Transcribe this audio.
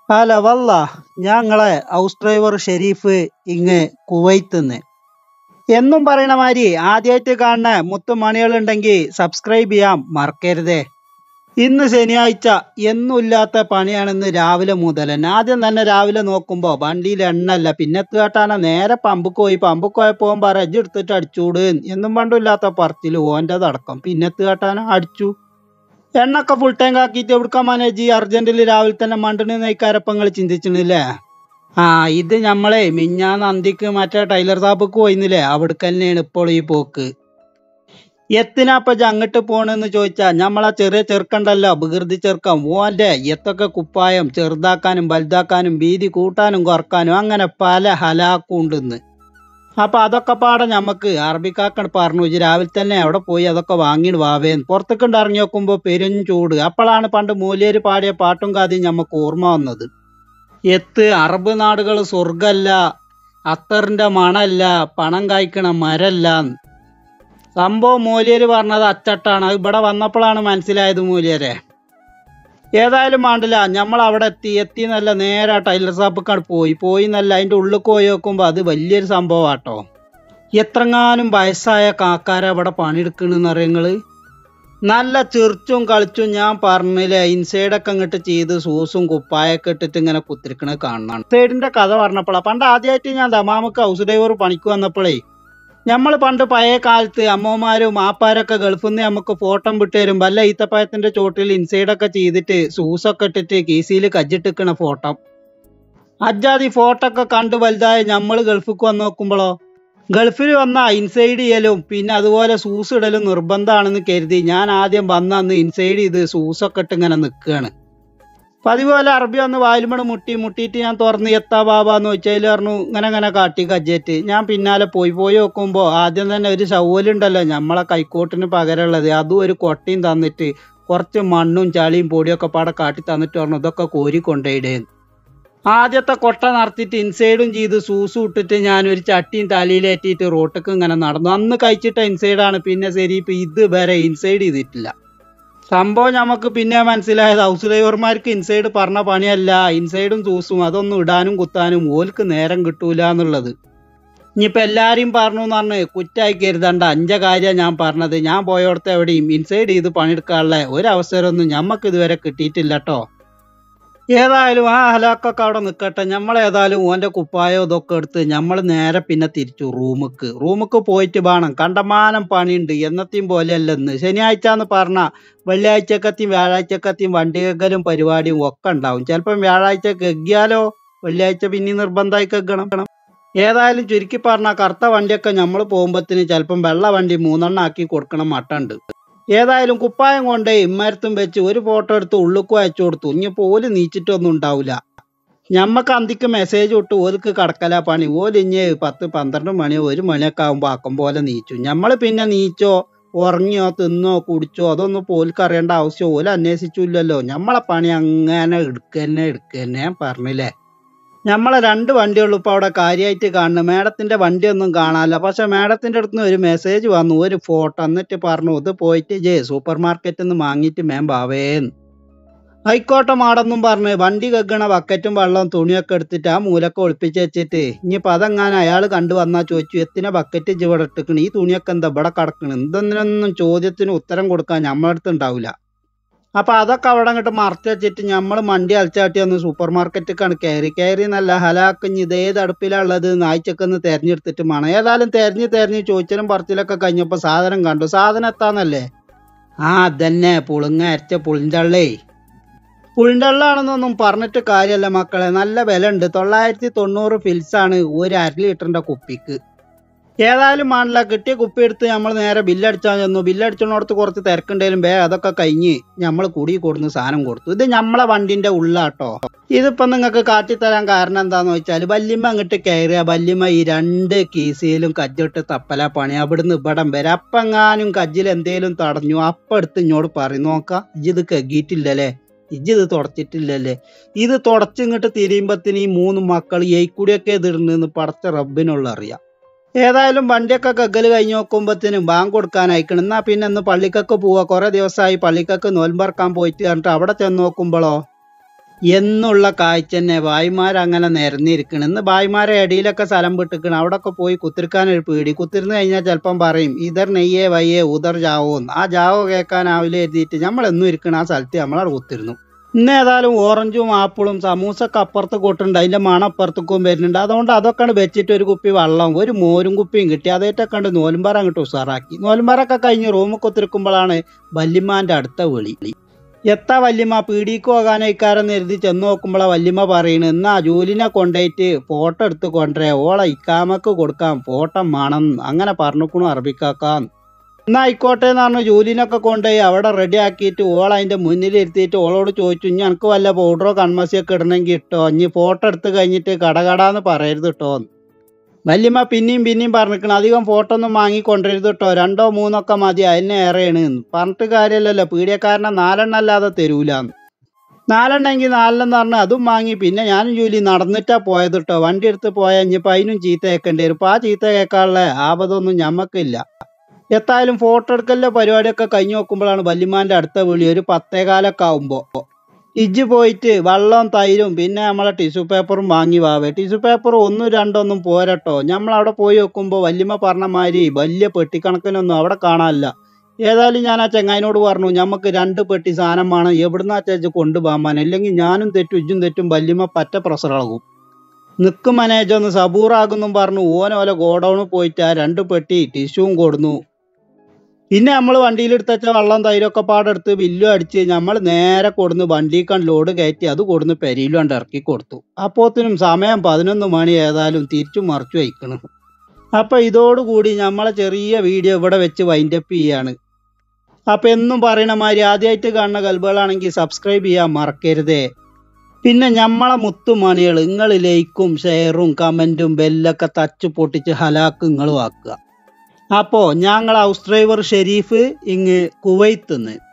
അല വല്ല ഞങ്ങളെ ഹൗസ് ഡ്രൈവർ ഷെരീഫ് ഇങ്ങ് കുവൈത്തുന്ന് എന്നും പറയണ മാതിരി ആദ്യമായിട്ട് കാണുന്ന മുത്തുമണികളുണ്ടെങ്കിൽ സബ്സ്ക്രൈബ് ചെയ്യാൻ മറക്കരുതേ ഇന്ന് ശനിയാഴ്ച എന്നുമില്ലാത്ത പണിയാണെന്ന് രാവിലെ മുതൽ തന്നെ ആദ്യം തന്നെ രാവിലെ നോക്കുമ്പോ വണ്ടിയിൽ എണ്ണല്ല പിന്നെ കേട്ടാണ് നേരെ പമ്പക്ക് പോയി പമ്പക്ക് പോയപ്പോ ഓൻ പറ "ഇജ്ജ് എടുത്തിട്ട് അടിച്ചൂട് എന്നും പണ്ടുമില്ലാത്ത പറച്ചിൽ ഓൻ്റെതടക്കം പിന്നെ കേട്ടാണ് അടിച്ചു എണ്ണൊക്കെ ഫുൾ ടാങ്ക് ആക്കിയിട്ട് എവിടുക്ക മാനേജ് അർജന്റിൽ രാവിലെ തന്നെ മണ്ടന് നെയ്ക്കാരപ്പങ്ങൾ ചിന്തിച്ചിട്ടില്ലേ ആ ഇത് ഞമ്മളെ മിഞ്ഞാന്ന് അന്തിക്ക് മറ്റേ ടൈലർ ഷാപ്പിക്ക് പോയിന്നില്ലേ അവിടേക്ക് തന്നെയാണ് ഇപ്പോൾ ഈ പോക്ക് എത്തിനാപ്പ ഇജ്ജ് അങ്ങോട്ട് പോണെന്ന് ചോദിച്ചാ ഞമ്മളാ ചെറിയ ചെറുക്കണ്ടല്ലോ വികൃതി ചെറുക്കം ഓന്റെ എത്തൊക്കെ കുപ്പായം ചെറുതാക്കാനും വലുതാക്കാനും വീതി കൂട്ടാനും കുറക്കാനും അങ്ങനെ പല ഹലാക്കും ഉണ്ടെന്ന് അപ്പൊ അതൊക്കെ പാടെ ഞമ്മക്ക് അറബിക്കാക്കൻ പറഞ്ഞു ഇജ്ജ് രാവിലെ തന്നെ അവിടെ പോയി അതൊക്കെ വാങ്ങിയിട്ട് വാവേന്ന് പുറത്തേക്ക് ഇറങ്ങി നോക്കുമ്പോ പെരും ചൂട് അപ്പോഴാണ് പണ്ട് മൂലിയേര് പാടിയ പാട്ടും കഥയും ഞമ്മക്ക് ഓർമ്മ വന്നത് എത്ത് അറബ് നാടുകൾ സ്വർഗല്ല അത്തറിന്റെ മണല്ല പണം കായ്ക്കണ മരല്ലാന്ന് സംഭവം മൂലിയര് പറഞ്ഞത് അച്ചട്ടാണ് അത് ഇവിടെ വന്നപ്പോഴാണ് മനസ്സിലായത് മൂലിയരെ ഏതായാലും വേണ്ടില്ല നമ്മൾ അവിടെ എത്തി എത്തി എന്നല്ല നേരെ ടൈലർ ഷാപ്പിക്കാണ് പോയി പോയി എന്നല്ല അതിന്റെ ഉള്ളിൽ പോയി നോക്കുമ്പോ അത് വലിയൊരു സംഭവമാട്ടോ എത്രങ്ങാനും വയസ്സായ കാക്കാര അവിടെ പണിയെടുക്കണെന്ന് അറിയങ്ങള് നല്ല ചിറിച്ചും കളിച്ചും ഞാൻ പറഞ്ഞില്ലേ ഇൻസൈഡൊക്കെ അങ്ങോട്ട് ചെയ്ത് സൂസും കുപ്പായൊക്കെ ഇട്ടിട്ട് ഇങ്ങനെ കുത്തിരിക്കണ കാണണം ഇൻസൈഡിന്റെ കഥ പറഞ്ഞപ്പോഴാ പണ്ട് ആദ്യമായിട്ട് ഞാൻ ദമാമക്ക് ഹൗസ് ഡ്രൈവർ പണിക്ക് വന്നപ്പോഴേ നമ്മൾ പണ്ട് പഴയ കാലത്ത് അമ്മമാരും ആപ്പാരൊക്കെ ഗൾഫിൽ നിന്ന് നമുക്ക് ഫോട്ടോ വിട്ട് തരും വല്ല ഈത്തപ്പഴത്തിന്റെ ചോട്ടിൽ ഇൻസൈഡൊക്കെ ചെയ്തിട്ട് ഷൂസൊക്കെ ഇട്ടിട്ട് കീസിയിൽ കജ്ജിട്ടിക്കണ ഫോട്ടോ അജാതി ഫോട്ടോ ഒക്കെ കണ്ട് വലുതായ നമ്മൾ ഗൾഫിക്ക് വന്ന് നോക്കുമ്പോഴോ ഗൾഫിൽ വന്ന ഇൻസൈഡ് ചെയ്യലും പിന്നെ അതുപോലെ ഷൂസ് ഇടലും നിർബന്ധമാണെന്ന് കരുതി ഞാൻ ആദ്യം വന്ന അന്ന് ഇൻസൈഡ് ചെയ്ത് ഷൂസൊക്കെ ഇട്ട് ഇങ്ങനെ നിൽക്കുകയാണ് പതിപോലെ അറബി വന്ന് വായിലുമണ് മുട്ടി മുട്ടിയിട്ട് ഞാൻ തുറന്ന് എത്താ ബാബാന്ന് വെച്ചാൽ പറഞ്ഞു ഇങ്ങനെ ഇങ്ങനെ കാട്ടി കജ്ജേറ്റ് ഞാൻ പിന്നാലെ പോയി പോയി നോക്കുമ്പോൾ ആദ്യം തന്നെ ഒരു ശൗലുണ്ടല്ലോ നമ്മളെ കൈക്കോട്ടിന് പകരമുള്ളത് അതും ഒരു കൊട്ടയും തന്നിട്ട് കുറച്ച് മണ്ണും ചളിയും പൊടിയൊക്കെ പാടെ കാട്ടി തന്നിട്ട് പറഞ്ഞു ഇതൊക്കെ കോരി കൊണ്ടുപോയിടേന്ന് ആദ്യത്തെ കൊട്ട നടത്തിയിട്ട് ഇൻസൈഡും ചെയ്ത് സൂസും ഇട്ടിട്ട് ഞാൻ ഒരു ചട്ടിയും തലയിലേറ്റിയിട്ട് റോട്ടിക്ക് ഇങ്ങനെ നടന്നു അന്ന് കഴിച്ചിട്ട ഇൻസൈഡാണ് പിന്നെ ശരി ഇപ്പൊ ഇതുവരെ ഇൻസൈഡ് ചെയ്തിട്ടില്ല സംഭവം നമുക്ക് പിന്നെ മനസ്സിലായത് ഹൗസ് ഡ്രൈവർമാർക്ക് ഇൻസൈഡ് പറഞ്ഞ പണിയല്ല ഇൻസൈഡും സൂസും അതൊന്നും ഇടാനും കുത്താനും ഓൽക്ക് നേരം കിട്ടൂല എന്നുള്ളത് ഇനിയിപ്പോ എല്ലാരെയും പറഞ്ഞു എന്ന് പറഞ്ഞ് കുറ്റായി കരുതണ്ട അഞ്ച കാര്യം ഞാൻ പറഞ്ഞത് ഞാൻ പോയോടത്ത് എവിടെയും ഇൻസൈഡ് ചെയ്ത് പണിയെടുക്കാനുള്ള ഒരു അവസരമൊന്നും ഞമ്മക്ക് ഇതുവരെ കിട്ടിയിട്ടില്ല കേട്ടോ ഏതായാലും ആ ഹലാക്കൊക്കെ അവിടെ നിൽക്കട്ടെ നമ്മൾ ഏതായാലും ഓന്റെ കുപ്പായോ ഇതൊക്കെ എടുത്ത് നമ്മൾ നേരെ പിന്നെ തിരിച്ചു റൂമുക്ക് റൂമുക്ക് പോയിട്ട് വേണം കണ്ടമാനം പണിയുണ്ട് എന്നത്തെയും പോലെയല്ലെന്ന് ശനിയാഴ്ച എന്ന് പറഞ്ഞ വെള്ളിയാഴ്ചക്കത്തെയും വ്യാഴാഴ്ചക്കത്തെയും വണ്ടി കെക്കലും പരിപാടിയും ഒക്കെ ഉണ്ടാവും ചിലപ്പം വ്യാഴാഴ്ച കെഗ്ഗിയാലോ വെള്ളിയാഴ്ച പിന്നെ നിർബന്ധമായി കെggണം ഏതായാലും ചുരുക്കി പറഞ്ഞ കറുത്ത വണ്ടിയൊക്കെ നമ്മൾ പോകുമ്പത്തിന് ചിലപ്പം വെള്ള വണ്ടി മൂന്നെണ്ണം ആക്കി കൊടുക്കണം മട്ടുണ്ട് ഏതായാലും കുപ്പായം കൊണ്ട് ഇമ്മരത്തും വെച്ച് ഒരു ഫോട്ടോ എടുത്ത് ഉള്ളിക്കും അയച്ചു കൊടുത്തു ഇനിയിപ്പോ ഓല് നീച്ചിട്ടൊന്നും ഉണ്ടാവില്ല ഞമ്മക്ക് അന്തിക്ക് മെസ്സേജ് വിട്ട് ഓൽക്ക് കടക്കല പണി ഓല് ഇഞ്ഞ് പത്ത് പന്ത്രണ്ട് മണി ഒരു മണിയൊക്കെ ആകുമ്പോ ആക്കം പോലെ നീച്ചു ഞമ്മള് പിന്നെ നീച്ചോ ഉറങ്ങിയോ തിന്നോ കുടിച്ചോ അതൊന്നും ഓൽക്ക് അറിയേണ്ട ആവശ്യം ഓല് അന്വേഷിച്ചില്ലല്ലോ ഞമ്മളെ പണി അങ്ങനെ എടുക്കന്നെ എടുക്കന്നെ ഞാൻ പറഞ്ഞില്ലേ നമ്മളെ രണ്ട് വണ്ടിയുള്ളൂ ഇപ്പൊ അവിടെ കാര്യമായിട്ട് കാണുന്നത് മേഡത്തിന്റെ വണ്ടിയൊന്നും കാണാനില്ല പക്ഷെ മേഡത്തിന്റെ അടുത്ത് നിന്ന് ഒരു മെസ്സേജ് വന്നു ഒരു ഫോട്ടോ എന്നിട്ട് പറഞ്ഞു ഇത് പോയിട്ട് ജേ സൂപ്പർ മാർക്കറ്റിൽ നിന്ന് വാങ്ങിയിട്ട് മേം ബാവേന്ന് ആയിക്കോട്ടെ മാടെന്നും പറഞ്ഞ് വണ്ടി കെക്കണ ബക്കറ്റും വെള്ളവും തുണിയൊക്കെ എടുത്തിട്ട് ആ മൂലൊക്കെ ഒളിപ്പിച്ച് വെച്ചിട്ട് ഇനിയിപ്പോ അതെങ്ങാനും അയാൾ കണ്ടു വന്നാ ചോദിച്ചു എത്തിനെ ബക്കറ്റ് ഇജ്ജ് ഇവിടെ ഇട്ടിക്കണ് ഈ തുണിയൊക്കെ എന്താ ഇവിടെ കിടക്കണ് എന്തെന്നൊന്നും ചോദ്യത്തിന് ഉത്തരം കൊടുക്കാൻ നമ്മളടുത്ത് ഉണ്ടാവില്ല അപ്പൊ അതൊക്കെ അവിടെ അങ്ങോട്ട് മറച്ചു വെച്ചിട്ട് നമ്മൾ മണ്ടി അലച്ചാട്ടി ഒന്ന് സൂപ്പർ മാർക്കറ്റിക്കാണ് കയറി കയറി നല്ല ഹലാക്കഞ്ഞ് ഇത് ഏത് അടുപ്പിലുള്ളത് നായ്ച്ചൊക്കെ ഒന്ന് തെരഞ്ഞെടുത്തിട്ട് വേണം ഏതായാലും തെരഞ്ഞ് തെരഞ്ഞ് ചോദിച്ചാലും പറച്ചിലൊക്കെ കഴിഞ്ഞപ്പോ സാധനം കണ്ടു സാധനം എത്താന്നല്ലേ ആ അതന്നെ പുളുങ്ങ അരച്ച പുളിഞ്ചള്ളേ പുളിന്തള്ളാണെന്നൊന്നും പറഞ്ഞിട്ട് കാര്യമല്ല മക്കളെ നല്ല വില ഉണ്ട് തൊള്ളായിരത്തി തൊണ്ണൂറ് ഫിൽസാണ് ഒരു അര ലിറ്ററിന്റെ കുപ്പിക്ക് ഏതായാലും മാണില്ല കിട്ടിയ കുപ്പി എടുത്ത് നമ്മൾ നേരെ ബില്ലടിച്ചാൽ ചെന്നു ബില്ലടിച്ചോടത്ത് കുറച്ച് തിരക്കുണ്ടേലും വേ അതൊക്കെ കഴിഞ്ഞ് നമ്മൾ കുടി കൊടുന്ന് സാധനം കൊടുത്തു ഇത് നമ്മളെ വണ്ടിന്റെ ഉള്ളാട്ടോ ഇതിപ്പോ നിങ്ങൾക്ക് കാട്ടിത്തരാൻ കാരണം എന്താന്ന് വെച്ചാൽ വല്യമ്മ അങ്ങോട്ട് കയറിയ വല്യമ്മ ഈ രണ്ട് കീസിയിലും കജ്ജിട്ട് തപ്പല പണി അവിടുന്ന് ഇവിടം വരെ അപ്പങ്ങാനും കജ്ജിൽ എന്തേലും തടഞ്ഞു അപ്പൊ എടുത്ത് ഇങ്ങോട്ട് പറയും നോക്കാം ഇജ്ജിത് കെഗിയിട്ടില്ലല്ലേ ഇജ്ജിത് തുടച്ചിട്ടില്ലല്ലേ ഇത് തുടച്ചിങ്ങോട്ട് തിരിയുമ്പത്തിന് ഈ മൂന്ന് മക്കൾ ഏയ്ക്കൂടിയൊക്കെ ഇതിടുന്നെന്ന് പടച്ച റബ്ബിനുള്ള അറിയാം ഏതായാലും വണ്ടിയൊക്കെ കഗ്ഗല് കഴിഞ്ഞ് നോക്കുമ്പത്തിനും ബാങ്ക് കൊടുക്കാൻ അയക്കണം എന്നാ പിന്നെ ഇന്ന് പള്ളിക്കൊക്കെ പോവാ കുറെ ദിവസമായി പള്ളിക്കൊക്കെ നോൽമ്പറക്കാൻ പോയിട്ട് പറഞ്ഞിട്ട് അവിടെ ചെന്ന് നോക്കുമ്പോഴോ എന്നുള്ള കാഴ്ച തന്നെ ഭായിമാരങ്ങനെ നിരന്നിരിക്കണം ഇന്ന് ഭായിമാരെ ഇടയിലൊക്കെ സ്ഥലം വിട്ടിക്കണം അവിടൊക്കെ പോയി കുത്തിരിക്കാൻ ഒരു പേടി കുത്തിരുന്ന് കഴിഞ്ഞാൽ ചിലപ്പം പറയും ഇതർ നെയ്യേ വയ്യേ ഉദർ ജാവോന്ന് ആ ജാവോ കേൾക്കാനാവില്ല എഴുതിയിട്ട് നമ്മൾ എന്നും ഇരിക്കണം ആ സ്ഥലത്ത് നമ്മളവിടെ കുത്തിരുന്നു ഇന്ന് ഏതായാലും ഓറഞ്ചും ആപ്പിളും സമൂസൊക്കെ അപ്പുറത്ത് കൊട്ടുണ്ട് അതിന്റെ മണം അപ്പുറത്തേക്കും വരുന്നുണ്ട് അതുകൊണ്ട് അതൊക്കെ വെച്ചിട്ട് ഒരു കുപ്പി വെള്ളം ഒരു മോരും കുപ്പിയും കിട്ടി അതേറ്റൊക്കെ കണ്ട് നോലുംപാറ അങ്ങോട്ട് ഉഷാറാക്കി നോലുംപാറൊക്കെ കഴിഞ്ഞ് റൂമിൽ കുത്തിരിക്കുമ്പോഴാണ് വല്യമ്മാന്റെ അടുത്ത വിളി എത്താ വല്യമ്മ പീടിക്ക് പോകാനേക്കാരെന്ന് എഴുതി ചെന്ന് നോക്കുമ്പോളാ വല്യമ്മ പറയണ് എന്നാ ജോലിനെ കൊണ്ടുപോയിട്ട് ഫോട്ടോ എടുത്ത് കൊണ്ടുവരേ ഓളെ ഇക്കാമക്ക് കൊടുക്കാം ഫോട്ടോ വേണം അങ്ങനെ പറഞ്ഞുക്കണു അറബിക്കാക്കാന്ന് എന്നാ ആയിക്കോട്ടെ എന്ന് പറഞ്ഞു ജോലിനൊക്കെ കൊണ്ടുപോയി അവിടെ റെഡി ആക്കിയിട്ട് ഓൾ അതിന്റെ മുന്നിൽ ഇരുത്തിയിട്ട് ഓളോട് ചോദിച്ചു ഇനി എനിക്ക് വല്ല പൗഡറോ കൺമസിയൊക്കെ ഇടണമെങ്കിൽ ഇട്ടോ ഇനി ഫോട്ടോ എടുത്ത് കഴിഞ്ഞിട്ട് കടകടാന്ന് പറയരുത് കേട്ടോ വല്യമ്മ പിന്നെയും പിന്നെയും പറഞ്ഞിരിക്കണം അധികം ഫോട്ടോ ഒന്നും വാങ്ങി കൊണ്ടുവരരുത് കേട്ടോ രണ്ടോ മൂന്നൊക്കെ മതി അതിനെ ഏറെയാണ് എന്ന്. പറഞ്ഞിട്ട് കാര്യമല്ലല്ലോ പീഡിയക്കാരനെ നാലെണ്ണം അല്ലാതെ തരൂലാന്ന് നാലെണ്ണെങ്കിൽ നാലെണ്ണം പറഞ്ഞ് അതും വാങ്ങി പിന്നെ ഞാനും ജോലി നടന്നിട്ടാ പോയത് കേട്ടോ വണ്ടി എടുത്ത് പോയാൽ ഇനിയിപ്പോൾ അതിനും ചീത്ത കേൾക്കേണ്ടി വരും ഇപ്പം ആ ചീത്ത കേൾക്കാനുള്ള ആപതൊന്നും ഞമ്മക്കില്ല എത്തായാലും ഫോട്ടോ എടുക്കലിന്റെ പരിപാടിയൊക്കെ കഴിഞ്ഞ് നോക്കുമ്പോഴാണ് വല്യമാന്റെ അടുത്ത വിളി ഒരു പത്തേകാലൊക്കെ ആവുമ്പോ ഇജ്ജ് പോയിട്ട് വെള്ളവും തൈരും പിന്നെ നമ്മളെ ടിഷ്യൂ പേപ്പറും വാങ്ങി വാവേ ടിഷ്യൂ പേപ്പർ ഒന്നും രണ്ടൊന്നും പോരട്ടോ നമ്മൾ അവിടെ പോയി നോക്കുമ്പോൾ വല്യമ്മ പറഞ്ഞ മാതിരി വലിയ പെട്ടിക്കണക്കിനൊന്നും അവിടെ കാണാനില്ല ഏതായാലും ഞാൻ ആ ചെങ്ങായിനോട് പറഞ്ഞു ഞമ്മക്ക് രണ്ട് പെട്ടി സാധനം വേണം എവിടുന്നാ ചേച്ചി കൊണ്ടുപോകാൻ അല്ലെങ്കിൽ ഞാനും തെറ്റും ഇജ്ജും തെറ്റും വല്യമ്മ പറ്റ പ്രസറാകും നിക്ക് മനേജ് ഒന്ന് സബൂറാകുന്നും പറഞ്ഞു ഓനോല ഗോഡൌണിൽ പോയിട്ട് ആ രണ്ട് പെട്ടി ടിഷ്യൂവും കൊടുന്നു പിന്നെ നമ്മൾ വണ്ടിയിൽ എടുത്തുവെച്ച വെള്ളം തൈരൊക്കെ പാടെടുത്ത് ബില്ലും അടിച്ച് നമ്മൾ നേരെ കൊടുന്ന് വണ്ടിക്കാൻ ലോഡ് കയറ്റി അത് കൊടുന്ന് പെരിയിലും കണ്ട് ഇറക്കി കൊടുത്തു അപ്പോത്തിനും സമയം പതിനൊന്ന് മണി ഏതായാലും തിരിച്ചു മറിച്ചു വയ്ക്കണം അപ്പൊ ഇതോടുകൂടി നമ്മളെ ചെറിയ വീഡിയോ ഇവിടെ വെച്ച് വൈൻഡപ്പ് ചെയ്യാണ് അപ്പൊ എന്നും പറയണ മാതിരി ആദ്യമായിട്ട് കാണുന്ന കൽബുകളാണെങ്കിൽ സബ്സ്ക്രൈബ് ചെയ്യാൻ മറക്കരുതേ പിന്നെ ഞമ്മളെ മുത്തുമണികൾ നിങ്ങൾ ലൈക്കും ഷെയറും കമന്റും ബെല്ലൊക്കെ തച്ച് പൊട്ടിച്ച് ഹലാക്ക് നിങ്ങളും ആക്കുക അപ്പോ ഞങ്ങൾ ഹൗസ് ഡ്രൈവർ ഷെരീഫ് ഇങ്ങ് കുവൈത്തുനിന്ന്